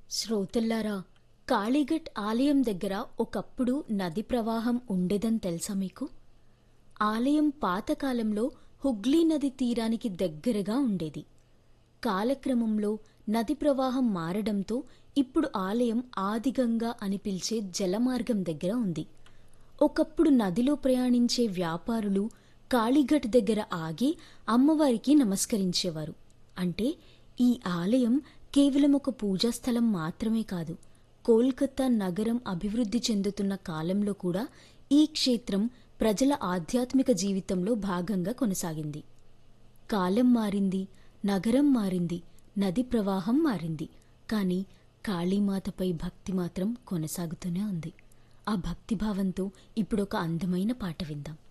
శ్రోతల్లారా కాళీఘట్ ఆలయం దగ్గర ఒకప్పుడు నది ప్రవాహం ఉండేదని తెలుసా మీకు ఆలయం పాతకాలంలో హుగ్లీ నది తీరానికి దగ్గరగా ఉండేది కాలక్రమంలో నది ప్రవాహం మారడంతో ఇప్పుడు ఆలయం ఆదిగంగా అని పిలిచే జలమార్గం దగ్గర ఉంది ఒకప్పుడు నదిలో ప్రయాణించే వ్యాపారులు కాళీఘట్ దగ్గర ఆగి అమ్మవారికి నమస్కరించేవారు అంటే ఈ ఆలయం కేవలం ఒక పూజా స్థలం మాత్రమే కాదు కోల్కతా నగరం అభివృద్ధి చెందుతున్న కాలంలో కూడా ఈ క్షేత్రం ప్రజల ఆధ్యాత్మిక జీవితంలో భాగంగా కొనసాగింది కాలం మారింది నగరం మారింది నది ప్రవాహం మారింది కానీ కాళీమాతపై భక్తి మాత్రం కొనసాగుతూనే ఉంది ఆ భక్తిభావంతో ఇప్పుడు ఒక అందమైన పాట విందాం